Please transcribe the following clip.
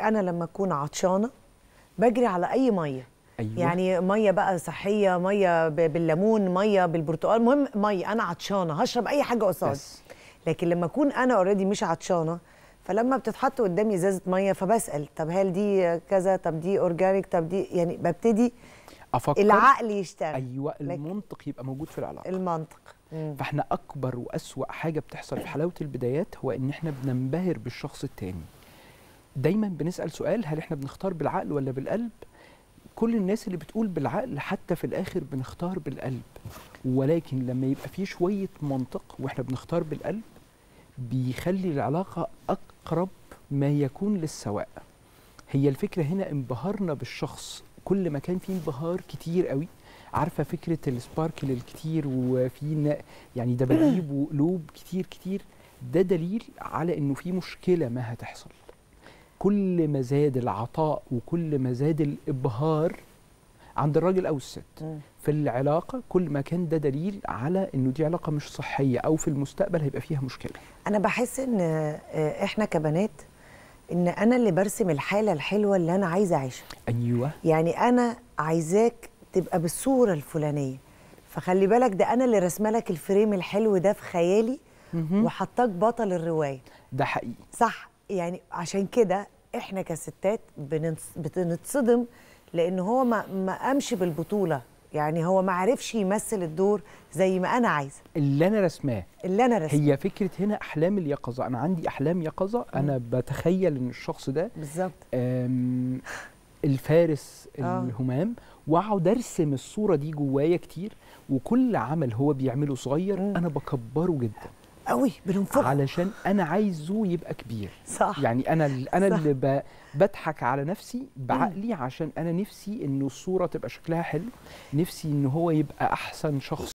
انا لما اكون عطشانه بجري على اي ميه أيوة. يعني ميه بقى صحيه ميه ب- بالليمون ميه بالبرتقال المهم ميه انا عطشانه هشرب اي حاجه قصاد بس. لكن لما اكون انا اوريدي مش عطشانه فلما بتتحط قدامي ازازه ميه فبسال طب هل دي كذا طب دي اورجانيك طب دي يعني ببتدي افكر العقل يشتغل ايوه لكن- المنطق يبقى موجود في العلاقه المنطق مم. فاحنا اكبر واسوا حاجه بتحصل في حلاوه البدايات هو ان احنا بننبهر بالشخص التاني دايما بنسال سؤال هل احنا بنختار بالعقل ولا بالقلب كل الناس اللي بتقول بالعقل حتى في الاخر بنختار بالقلب ولكن لما يبقى في شويه منطق واحنا بنختار بالقلب بيخلي العلاقه اقرب ما يكون للسواء هي الفكره هنا انبهارنا بالشخص كل ما كان فيه انبهار كتير قوي عارفه فكره السباركل الكتير وفي نا- يعني دباديب وقلوب كتير كتير ده دليل على انه في مشكله ما هتحصل كل ما زاد العطاء وكل ما زاد الابهار عند الراجل او الست مم. في العلاقه كل ما كان ده دليل على انه دي علاقه مش صحيه او في المستقبل هيبقى فيها مشكله انا بحس ان آه، احنا كبنات ان انا اللي برسم الحاله الحلوه اللي انا عايزه اعيشها ايوه يعني انا عايزاك تبقى بالصوره الفلانيه فخلي بالك ده انا اللي رسمه لك الفريم الحلو ده في خيالي مهم. وحطاك بطل الروايه ده حقيقي صح يعني عشان كده احنا كستات بننص- بنتصدم لان هو ما ما قامش بالبطوله يعني هو ما عرفش يمثل الدور زي ما انا عايزه اللي انا رسماه اللي انا رسمه هي فكره هنا احلام اليقظه انا عندي احلام يقظه انا بتخيل ان الشخص ده بالظبط آم، الفارس آه. الهمام واقعد ارسم الصوره دي جوايا كتير وكل عمل هو بيعمله صغير مم. انا بكبره جدا قوي بننفخ علشان انا عايزه يبقى كبير صح يعني انا ال- انا صح. اللي ب- بضحك على نفسي بعقلي عشان انا نفسي انه الصوره تبقى شكلها حلو نفسي ان هو يبقى احسن شخص